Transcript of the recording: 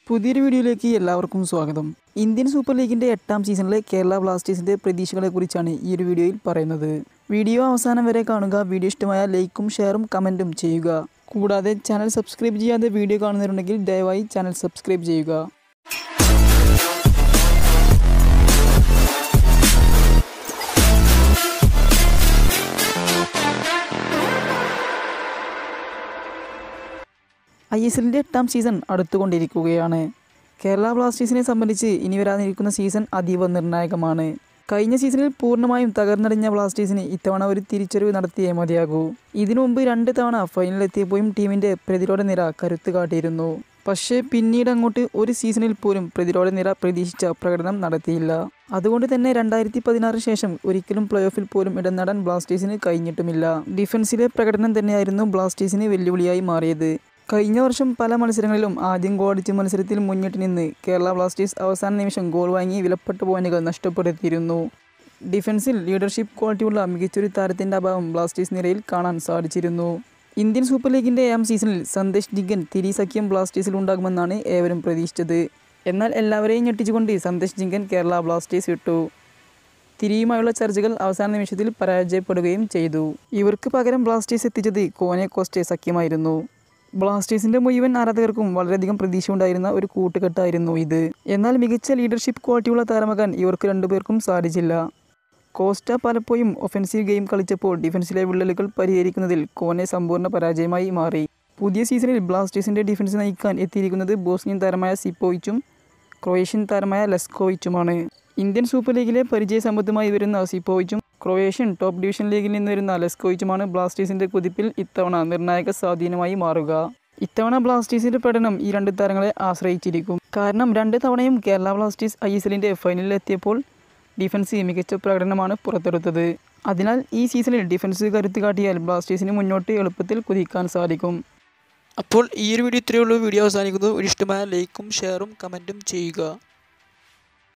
പുതിയൊരു വീഡിയോയിലേക്ക് എല്ലാവർക്കും സ്വാഗതം ഇന്ത്യൻ സൂപ്പർ ലീഗിൻ്റെ എട്ടാം സീസണിലെ കേരള ബ്ലാസ്റ്റേഴ്സിൻ്റെ പ്രതീക്ഷകളെക്കുറിച്ചാണ് ഈ ഒരു വീഡിയോയിൽ പറയുന്നത് വീഡിയോ അവസാനം വരെ കാണുക വീഡിയോ ഇഷ്ടമായ ലൈക്കും ഷെയറും കമൻറ്റും ചെയ്യുക കൂടാതെ ചാനൽ സബ്സ്ക്രൈബ് ചെയ്യാതെ വീഡിയോ കാണുന്നവരുണ്ടെങ്കിൽ ദയവായി ചാനൽ സബ്സ്ക്രൈബ് ചെയ്യുക ഐ എസ് എല്ലിൻ്റെ എട്ടാം സീസൺ അടുത്തുകൊണ്ടിരിക്കുകയാണ് കേരള ബ്ലാസ്റ്റേഴ്സിനെ സംബന്ധിച്ച് ഇനി വരാനിരിക്കുന്ന സീസൺ അതീവ നിർണായകമാണ് കഴിഞ്ഞ സീസണിൽ പൂർണ്ണമായും തകർന്നടിഞ്ഞ ബ്ലാസ്റ്റേഴ്സിന് ഇത്തവണ ഒരു തിരിച്ചറിവ് നടത്തിയേ മതിയാകൂ ഇതിനു മുമ്പ് രണ്ട് തവണ ഫൈനലിലെത്തിയപ്പോഴും ടീമിൻ്റെ പ്രതിരോധ നിര കരുത്ത് കാട്ടിയിരുന്നു പക്ഷേ പിന്നീട് അങ്ങോട്ട് ഒരു സീസണിൽ പോലും പ്രതിരോധ നിര പ്രതീക്ഷിച്ച പ്രകടനം നടത്തിയില്ല അതുകൊണ്ട് തന്നെ രണ്ടായിരത്തി പതിനാറ് ശേഷം ഒരിക്കലും പ്ലേ ഓഫിൽ പോലും ഇടം നേടാൻ ബ്ലാസ്റ്റേഴ്സിന് കഴിഞ്ഞിട്ടുമില്ല ഡിഫൻസിലെ പ്രകടനം തന്നെയായിരുന്നു ബ്ലാസ്റ്റേഴ്സിന് വെല്ലുവിളിയായി മാറിയത് കഴിഞ്ഞ വർഷം പല മത്സരങ്ങളിലും ആദ്യം ഗോൾ അടിച്ച മത്സരത്തിൽ മുന്നിട്ട് നിന്ന് കേരള ബ്ലാസ്റ്റേഴ്സ് അവസാന നിമിഷം ഗോൾ വാങ്ങി വിലപ്പെട്ട പോയിന്റുകൾ നഷ്ടപ്പെടുത്തിയിരുന്നു ഡിഫൻസിൽ ലീഡർഷിപ്പ് ക്വാളിറ്റിയുള്ള മികച്ചൊരു താരത്തിൻ്റെ അഭാവം ബ്ലാസ്റ്റേഴ്സ് നിരയിൽ കാണാൻ സാധിച്ചിരുന്നു ഇന്ത്യൻ സൂപ്പർ ലീഗിൻ്റെ ഏഴാം സീസണിൽ സന്ദേശ് ജിഗൻ തിരി സഖ്യം ബ്ലാസ്റ്റേഴ്സിൽ ഉണ്ടാകുമെന്നാണ് ഏവരും പ്രതീക്ഷിച്ചത് എന്നാൽ എല്ലാവരെയും ഞെട്ടിച്ചുകൊണ്ട് സന്ദേശ് ജിങ്കൻ കേരള ബ്ലാസ്റ്റേഴ്സ് വിട്ടു തിരിയുമായുള്ള ചർച്ചകൾ അവസാന നിമിഷത്തിൽ പരാജയപ്പെടുകയും ചെയ്തു ഇവർക്ക് പകരം ബ്ലാസ്റ്റേഴ്സ് എത്തിച്ചത് കോനെ കോസ്റ്റെ സഖ്യമായിരുന്നു ബ്ലാസ്റ്റേഴ്സിന്റെ മുഴുവൻ ആരാധകർക്കും വളരെയധികം പ്രതീക്ഷ ഉണ്ടായിരുന്ന ഒരു കൂട്ടുകെട്ടായിരുന്നു ഇത് എന്നാൽ മികച്ച ലീഡർഷിപ്പ് ക്വാളിറ്റിയുള്ള താരമാകാൻ ഇവർക്ക് രണ്ടുപേർക്കും സാധിച്ചില്ല കോസ്റ്റ പലപ്പോഴും ഒഫൻസീവ് ഗെയിം കളിച്ചപ്പോൾ ഡിഫൻസിലെ വിള്ളലുകൾ പരിഹരിക്കുന്നതിൽ കോനെ സമ്പൂർണ്ണ പരാജയമായി മാറി പുതിയ സീസണിൽ ബ്ലാസ്റ്റേഴ്സിന്റെ ഡിഫൻസ് നയിക്കാൻ എത്തിയിരിക്കുന്നത് ബോസ്നിയൻ താരമായ സിപ്പോയിച്ചും ക്രൊയേഷ്യൻ താരമായ ലെസ്കോവിച്ചുമാണ് ഇന്ത്യൻ സൂപ്പർ ലീഗിലെ പരിചയസമ്പത്തുമായി വരുന്ന സിപ്പോവിച്ചും ക്രൊയേഷ്യൻ ടോപ്പ് ഡിവിഷൻ ലീഗിൽ നിന്ന് വരുന്ന ലെസ്കോവിച്ചുമാണ് ബ്ലാസ്റ്റേഴ്സിന്റെ കുതിപ്പിൽ ഇത്തവണ നിർണായക സ്വാധീനമായി മാറുക ഇത്തവണ ബ്ലാസ്റ്റേഴ്സിന്റെ പ്രകടനം ഈ രണ്ട് താരങ്ങളെ ആശ്രയിച്ചിരിക്കും കാരണം രണ്ട് തവണയും കേരള ബ്ലാസ്റ്റേഴ്സ് ഐ എസ് എല്ലിൻ്റെ ഫൈനലിൽ എത്തിയപ്പോൾ ഡിഫൻസ് മികച്ച പ്രകടനമാണ് പുറത്തെടുത്തത് അതിനാൽ ഈ സീസണിൽ ഡിഫൻസ് കരുത്ത് കാട്ടിയാൽ ബ്ലാസ്റ്റേഴ്സിന് മുന്നോട്ട് എളുപ്പത്തിൽ കുതിക്കാൻ സാധിക്കും അപ്പോൾ ഈ ഒരു വീഡിയോ ഇത്രയേ ഉള്ളൂ വീഡിയോ അവസാനിക്കുന്നു ഒരു ഇഷ്ടമായ ലൈക്കും ഷെയറും കമൻറ്റും ചെയ്യുക